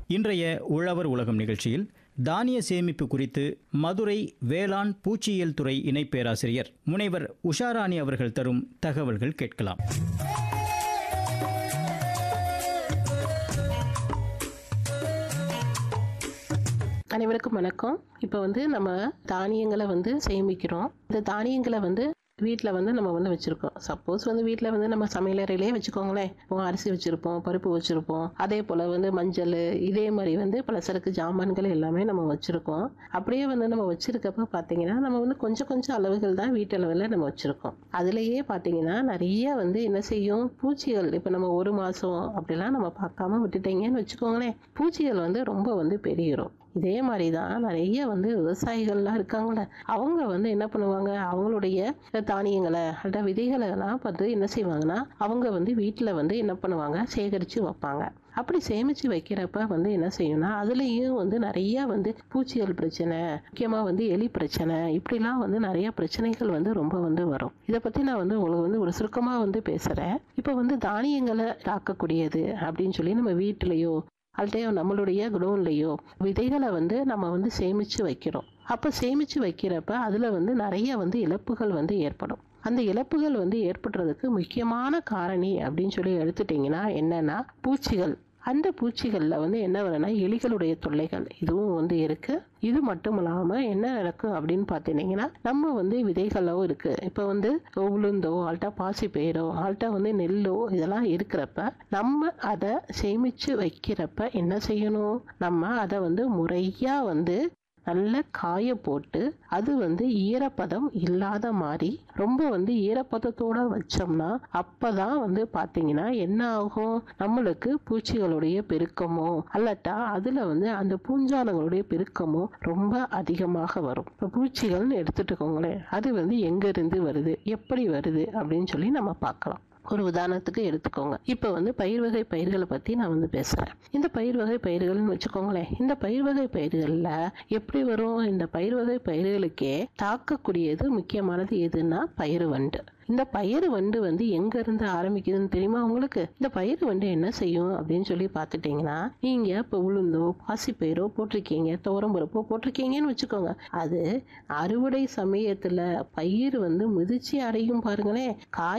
இன்றைய உழவர் உலகம் நிகழ்ச்சியில் தானிய சேமிப்பு குறித்து மதுரை வேளாண் பூச்சியியல் துறை இணை பேராசிரியர் முனைவர் உஷாராணி அவர்கள் தரும் தகவல்கள் கேட்கலாம் அனைவருக்கும் வணக்கம் இப்போ வந்து நம்ம தானியங்களை வந்து சேமிக்கிறோம் இந்த தானியங்களை வந்து வீட்டில் வந்து நம்ம வந்து வச்சுருக்கோம் சப்போஸ் வந்து வீட்டில் வந்து நம்ம சமையலறையிலே வச்சுக்கோங்களேன் இப்போ அரிசி வச்சுருப்போம் பருப்பு வச்சுருப்போம் அதே போல் வந்து மஞ்சள் இதே மாதிரி வந்து பலசரக்கு ஜாமான்கள் எல்லாமே நம்ம வச்சுருக்கோம் அப்படியே வந்து நம்ம வச்சுருக்கப்ப பார்த்தீங்கன்னா நம்ம வந்து கொஞ்சம் கொஞ்சம் அளவுகள் தான் வீட்டு அளவில் நம்ம வச்சுருக்கோம் அதுலேயே பார்த்தீங்கன்னா நிறைய வந்து என்ன செய்யும் பூச்சிகள் இப்போ நம்ம ஒரு மாதம் அப்படிலாம் நம்ம பார்க்காம விட்டுட்டீங்கன்னு வச்சுக்கோங்களேன் பூச்சிகள் வந்து ரொம்ப வந்து பெருகிரும் இதே மாதிரி தான் நிறைய வந்து விவசாயிகள்லாம் இருக்காங்களே அவங்க வந்து என்ன பண்ணுவாங்க அவங்களுடைய தானியங்களை அல்ல விதைகளை எல்லாம் பார்த்து என்ன செய்வாங்கன்னா அவங்க வந்து வீட்டில் வந்து என்ன பண்ணுவாங்க சேகரித்து வைப்பாங்க அப்படி சேமித்து வைக்கிறப்ப வந்து என்ன செய்யும்னா அதுலேயும் வந்து நிறைய வந்து பூச்சிகள் பிரச்சனை முக்கியமாக வந்து எலி பிரச்சனை இப்படிலாம் வந்து நிறைய பிரச்சனைகள் வந்து ரொம்ப வந்து வரும் இதை பற்றி நான் வந்து உங்களுக்கு வந்து ஒரு சுருக்கமாக வந்து பேசுகிறேன் இப்போ வந்து தானியங்களை தாக்கக்கூடியது அப்படின்னு சொல்லி நம்ம வீட்டிலையோ அல்லது நம்மளுடைய குடோன்லேயோ விதைகளை வந்து நம்ம வந்து சேமித்து வைக்கிறோம் அப்போ சேமித்து வைக்கிறப்ப அதில் வந்து நிறைய வந்து இழப்புகள் வந்து ஏற்படும் அந்த இழப்புகள் வந்து ஏற்படுறதுக்கு முக்கியமான காரணி அப்படின்னு சொல்லி எடுத்துட்டிங்கன்னா என்னென்னா பூச்சிகள் அந்த பூச்சிகளில் வந்து என்ன வரும்னா எலிகளுடைய தொல்லைகள் இதுவும் வந்து இருக்குது இது மட்டும் இல்லாமல் என்ன நடக்கும் அப்படின்னு பார்த்தீங்கன்னா நம்ம வந்து விதைகளோ இருக்குது இப்போ வந்து உளுந்தோ ஆல்ட்டா பாசி பயிரோ ஆல்ட்டா வந்து நெல்லோ இதெல்லாம் இருக்கிறப்ப நம்ம அதை சேமித்து வைக்கிறப்ப என்ன செய்யணும் நம்ம அதை வந்து முறையாக வந்து நல்ல காய போட்டு அது வந்து ஈரப்பதம் இல்லாத மாதிரி ரொம்ப வந்து ஈரப்பதத்தோட வச்சோம்னா அப்பதான் வந்து பாத்தீங்கன்னா என்ன ஆகும் நம்மளுக்கு பூச்சிகளுடைய பெருக்கமோ அல்லட்டா அதுல வந்து அந்த பூஞ்சானங்களுடைய பெருக்கமோ ரொம்ப அதிகமாக வரும் இப்போ பூச்சிகள்னு எடுத்துட்டுக்கோங்களேன் அது வந்து எங்க இருந்து வருது எப்படி வருது அப்படின்னு சொல்லி நம்ம பார்க்கலாம் ஒரு உதாரணத்துக்கு எடுத்துக்கோங்க இப்போ வந்து பயிர் வகை பயிர்களை பற்றி நான் வந்து பேசுகிறேன் இந்த பயிர் வகை பயிர்கள்னு வச்சுக்கோங்களேன் இந்த பயிர் வகை பயிர்களில் எப்படி வரும் இந்த பயிர் வகை பயிர்களுக்கே தாக்கக்கூடியது முக்கியமானது எதுன்னா பயிர் வண்டு இந்த பயிர் வண்டு வந்து எங்க இருந்து ஆரம்பிக்குதுன்னு தெரியுமா உங்களுக்கு இந்த பயிர் வண்டு என்ன செய்யும் அப்படின்னு சொல்லி பார்த்துட்டீங்கன்னா நீங்க இப்போ உளுந்தோ பாசிப்பயிரோ போட்டிருக்கீங்க துவரம்பருப்போ போட்டிருக்கீங்கன்னு வச்சுக்கோங்க அது அறுவடை சமயத்துல பயிர் வந்து மிதிச்சு அடையும் பாருங்களேன் காய்